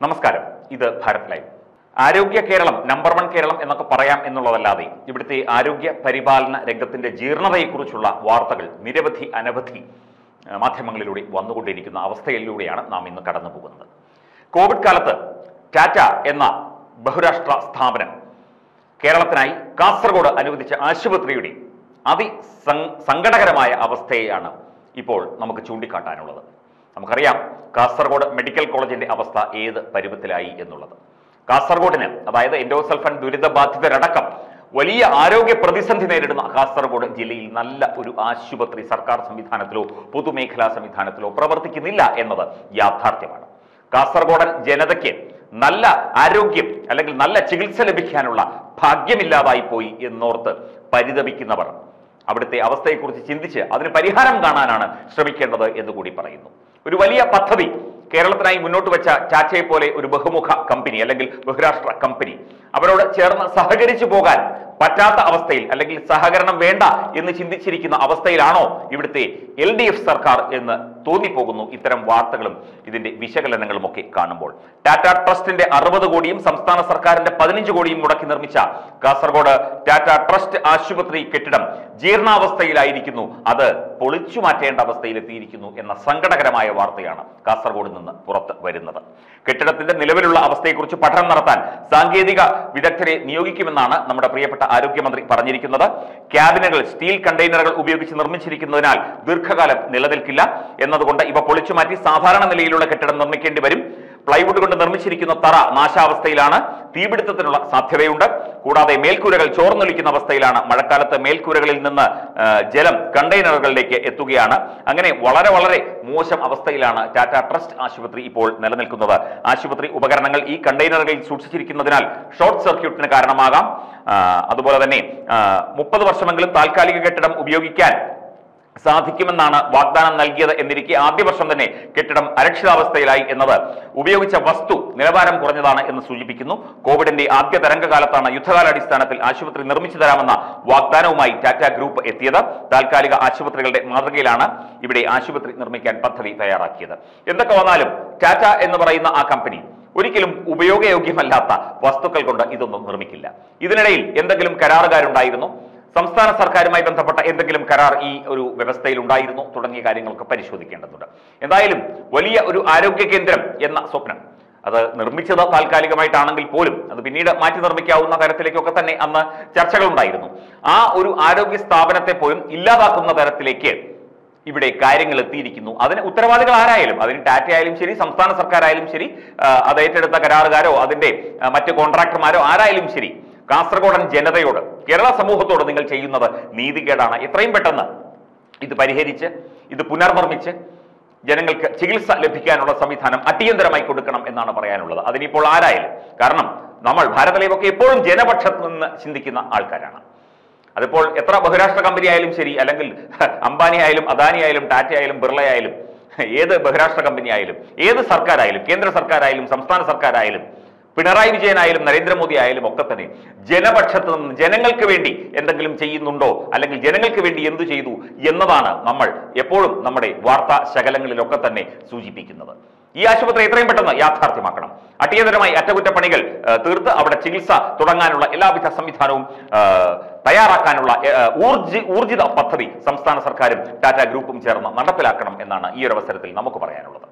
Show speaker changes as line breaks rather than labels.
നമസ്കാരം ഇത് ഭാരത് ലൈവ് ആരോഗ്യ കേരളം നമ്പർ വൺ കേരളം എന്നൊക്കെ പറയാം എന്നുള്ളതല്ലാതെ ഇവിടുത്തെ ആരോഗ്യ പരിപാലന രംഗത്തിന്റെ ജീർണതയെക്കുറിച്ചുള്ള വാർത്തകൾ നിരവധി അനവധി ആ, മാധ്യമങ്ങളിലൂടെ വന്നുകൊണ്ടിരിക്കുന്ന അവസ്ഥയിലൂടെയാണ് നാം ഇന്ന് കടന്നു പോകുന്നത് കോവിഡ് കാലത്ത് ടാറ്റ എന്ന ബഹുരാഷ്ട്ര സ്ഥാപനം കേരളത്തിനായി കാസർഗോഡ് അനുവദിച്ച ആശുപത്രിയുടെ അതി സം- സങ്കടകരമായ അവസ്ഥയെയാണ് ഇപ്പോൾ നമുക്ക് ചൂണ്ടിക്കാട്ടാനുള്ളത് നമുക്കറിയാം കാസർഗോഡ് മെഡിക്കൽ കോളേജിന്റെ അവസ്ഥ ഏത് പരുവത്തിലായി എന്നുള്ളത് കാസർഗോഡിന് അതായത് എൻഡോസൾഫൻ ദുരിതബാധിതരടക്കം വലിയ ആരോഗ്യ പ്രതിസന്ധി നേരിടുന്ന കാസർഗോഡ് ജില്ലയിൽ നല്ല ഒരു ആശുപത്രി സർക്കാർ സംവിധാനത്തിലോ പൊതുമേഖലാ സംവിധാനത്തിലോ പ്രവർത്തിക്കുന്നില്ല എന്നത് യാഥാർത്ഥ്യമാണ് കാസർഗോഡൻ ജനതയ്ക്ക് നല്ല ആരോഗ്യം അല്ലെങ്കിൽ നല്ല ചികിത്സ ലഭിക്കാനുള്ള ഭാഗ്യമില്ലാതായി പോയി എന്നോർത്ത് പരിതപിക്കുന്നവർ അവിടുത്തെ അവസ്ഥയെക്കുറിച്ച് ചിന്തിച്ച് അതിന് പരിഹാരം കാണാനാണ് ശ്രമിക്കേണ്ടത് എന്ന് കൂടി പറയുന്നു ഒരു വലിയ പദ്ധതി കേരളത്തിനായി മുന്നോട്ട് വെച്ച ടാറ്റയെ പോലെ ഒരു ബഹുമുഖ കമ്പനി അല്ലെങ്കിൽ ബഹുരാഷ്ട്ര കമ്പനി അവരോട് ചേർന്ന് സഹകരിച്ചു പോകാൻ പറ്റാത്ത അവസ്ഥയിൽ അല്ലെങ്കിൽ സഹകരണം വേണ്ട എന്ന് ചിന്തിച്ചിരിക്കുന്ന അവസ്ഥയിലാണോ ഇവിടുത്തെ എൽ ഡി എഫ് സർക്കാർ എന്ന് തോന്നിപ്പോകുന്നു ഇത്തരം വാർത്തകളും ഇതിന്റെ വിശകലനങ്ങളും ഒക്കെ കാണുമ്പോൾ ടാറ്റ ട്രസ്റ്റിന്റെ അറുപത് കോടിയും സംസ്ഥാന സർക്കാരിന്റെ പതിനഞ്ച് കോടിയും മുടക്കി നിർമ്മിച്ച കാസർഗോഡ് ടാറ്റ ട്രസ്റ്റ് ആശുപത്രി കെട്ടിടം ജീർണാവസ്ഥയിലായിരിക്കുന്നു അത് പൊളിച്ചു മാറ്റേണ്ട അവസ്ഥയിലെത്തിയിരിക്കുന്നു എന്ന സങ്കടകരമായ വാർത്തയാണ് കാസർഗോഡ് നിന്ന് പുറത്ത് വരുന്നത് കെട്ടിടത്തിന്റെ നിലവിലുള്ള അവസ്ഥയെക്കുറിച്ച് പഠനം നടത്താൻ സാങ്കേതിക വിദഗ്ധരെ നിയോഗിക്കുമെന്നാണ് നമ്മുടെ പ്രിയപ്പെട്ട ആരോഗ്യമന്ത്രി പറഞ്ഞിരിക്കുന്നത് ക്യാബിനുകൾ സ്റ്റീൽ കണ്ടെയ്നറുകൾ ഉപയോഗിച്ച് നിർമ്മിച്ചിരിക്കുന്നതിനാൽ ദീർഘകാലം നിലനിൽക്കില്ല എന്നതുകൊണ്ട് ഇവ പൊളിച്ചു മാറ്റി സാധാരണ നിലയിലുള്ള കെട്ടിടം നിർമ്മിക്കേണ്ടി വരും പ്ലൈവുഡ് കൊണ്ട് നിർമ്മിച്ചിരിക്കുന്ന തറ നാശാവസ്ഥയിലാണ് തീപിടുത്തത്തിനുള്ള സാധ്യതയുണ്ട് കൂടാതെ മേൽക്കൂരകൾ ചോർന്നൊലിക്കുന്ന അവസ്ഥയിലാണ് മഴക്കാലത്ത് മേൽക്കൂരകളിൽ നിന്ന് ആ, ജലം കണ്ടെയ്നറുകളിലേക്ക് എത്തുകയാണ് അങ്ങനെ വളരെ വളരെ മോശം അവസ്ഥയിലാണ് ടാറ്റ ട്രസ്റ്റ് ആശുപത്രി ഇപ്പോൾ നിലനിൽക്കുന്നത് ആശുപത്രി ഉപകരണങ്ങൾ ഈ കണ്ടെയ്നറുകളിൽ സൂക്ഷിച്ചിരിക്കുന്നതിനാൽ ഷോർട്ട് സർക്യൂട്ടിന് കാരണമാകാം ആ, അതുപോലെ തന്നെ മുപ്പത് വർഷമെങ്കിലും താൽക്കാലിക കെട്ടിടം ഉപയോഗിക്കാൻ സാധിക്കുമെന്നാണ് വാഗ്ദാനം നൽകിയത് എന്നിരിക്കെ ആദ്യ വർഷം തന്നെ കെട്ടിടം അരക്ഷിതാവസ്ഥയിലായി എന്നത് ഉപയോഗിച്ച വസ്തു നിലവാരം കുറഞ്ഞതാണ് എന്ന് സൂചിപ്പിക്കുന്നു കോവിഡിന്റെ ആദ്യ തരംഗകാലത്താണ് യുദ്ധകാലാടിസ്ഥാനത്തിൽ ആശുപത്രി നിർമ്മിച്ചു തരാമെന്ന വാഗ്ദാനവുമായി ടാറ്റ ഗ്രൂപ്പ് എത്തിയത് താൽക്കാലിക ആശുപത്രികളുടെ മാതൃകയിലാണ് ഇവിടെ ആശുപത്രി നിർമ്മിക്കാൻ പദ്ധതി തയ്യാറാക്കിയത് എന്തൊക്കെ വന്നാലും ടാറ്റ എന്ന് പറയുന്ന ആ കമ്പനി ഒരിക്കലും ഉപയോഗയോഗ്യമല്ലാത്ത വസ്തുക്കൾ കൊണ്ട് ഇതൊന്നും നിർമ്മിക്കില്ല ഇതിനിടയിൽ എന്തെങ്കിലും കരാറുകാരുണ്ടായിരുന്നു സംസ്ഥാന സർക്കാരുമായി ബന്ധപ്പെട്ട എന്തെങ്കിലും കരാർ ഈ ഒരു വ്യവസ്ഥയിൽ ഉണ്ടായിരുന്നു തുടങ്ങിയ കാര്യങ്ങളൊക്കെ പരിശോധിക്കേണ്ടതുണ്ട് എന്തായാലും വലിയ ഒരു ആരോഗ്യ കേന്ദ്രം എന്ന സ്വപ്നം അത് നിർമ്മിച്ചത് താൽക്കാലികമായിട്ടാണെങ്കിൽ പോലും അത് പിന്നീട് മാറ്റി നിർമ്മിക്കാവുന്ന തരത്തിലേക്കൊക്കെ തന്നെ അന്ന് ചർച്ചകളുണ്ടായിരുന്നു ആ ഒരു ആരോഗ്യ സ്ഥാപനത്തെ പോലും ഇല്ലാതാക്കുന്ന തരത്തിലേക്ക് ഇവിടെ കാര്യങ്ങൾ എത്തിയിരിക്കുന്നു അതിന് ഉത്തരവാദികൾ ആരായാലും അതിന് ടാറ്റ ആയാലും ശരി സംസ്ഥാന സർക്കാരായാലും ശരി ആ, അത് ഏറ്റെടുത്ത കരാറുകാരോ അതിന്റെ ആ, മറ്റ് കോൺട്രാക്ടർമാരോ ആരായാലും ശരി കാസർഗോഡൻ ജനതയോട് കേരള സമൂഹത്തോട് നിങ്ങൾ ചെയ്യുന്നത് നീതികേടാണ് എത്രയും പെട്ടെന്ന് ഇത് പരിഹരിച്ച് ഇത് പുനർനിർമ്മിച്ച് ജനങ്ങൾക്ക് ചികിത്സ ലഭിക്കാനുള്ള സംവിധാനം അടിയന്തരമായി കൊടുക്കണം എന്നാണ് പറയാനുള്ളത് അതിനിപ്പോൾ ആരായാലും കാരണം നമ്മൾ ഭാരതലയമൊക്കെ എപ്പോഴും ജനപക്ഷത്ത് നിന്ന് ചിന്തിക്കുന്ന ആൾക്കാരാണ് അതിപ്പോൾ എത്ര ബഹുരാഷ്ട്ര കമ്പനി ആയാലും ശരി അല്ലെങ്കിൽ അംബാനി ആയാലും അദാനി ആയാലും ടാറ്റ ആയാലും ബിർള ആയാലും ഏത് ബഹുരാഷ്ട്ര കമ്പനി ആയാലും ഏത് സർക്കാരായാലും കേന്ദ്ര സർക്കാരായാലും സംസ്ഥാന സർക്കാരായാലും പിണറായി വിജയനായാലും നരേന്ദ്രമോദി ആയാലും ഒക്കെ തന്നെ ജനപക്ഷത്ത് നിന്ന് ജനങ്ങൾക്ക് വേണ്ടി എന്തെങ്കിലും ചെയ്യുന്നുണ്ടോ അല്ലെങ്കിൽ ജനങ്ങൾക്ക് വേണ്ടി എന്തു ചെയ്തു എന്നതാണ് നമ്മൾ എപ്പോഴും നമ്മുടെ വാർത്താ ശകലങ്ങളിലൊക്കെ തന്നെ സൂചിപ്പിക്കുന്നത് ഈ ആശുപത്രി എത്രയും പെട്ടെന്ന് യാഥാർത്ഥ്യമാക്കണം അടിയന്തരമായി അറ്റകുറ്റപ്പണികൾ ആ, തീർത്ത് അവിടെ ചികിത്സ തുടങ്ങാനുള്ള എല്ലാവിധ സംവിധാനവും ആ, തയ്യാറാക്കാനുള്ള ആ, ഊർജി ഊർജിത പദ്ധതി സംസ്ഥാന സർക്കാരും ടാറ്റ ഗ്രൂപ്പും ചേർന്ന് നടപ്പിലാക്കണം എന്നാണ് ഈ ഒരു അവസരത്തിൽ നമുക്ക് പറയാനുള്ളത്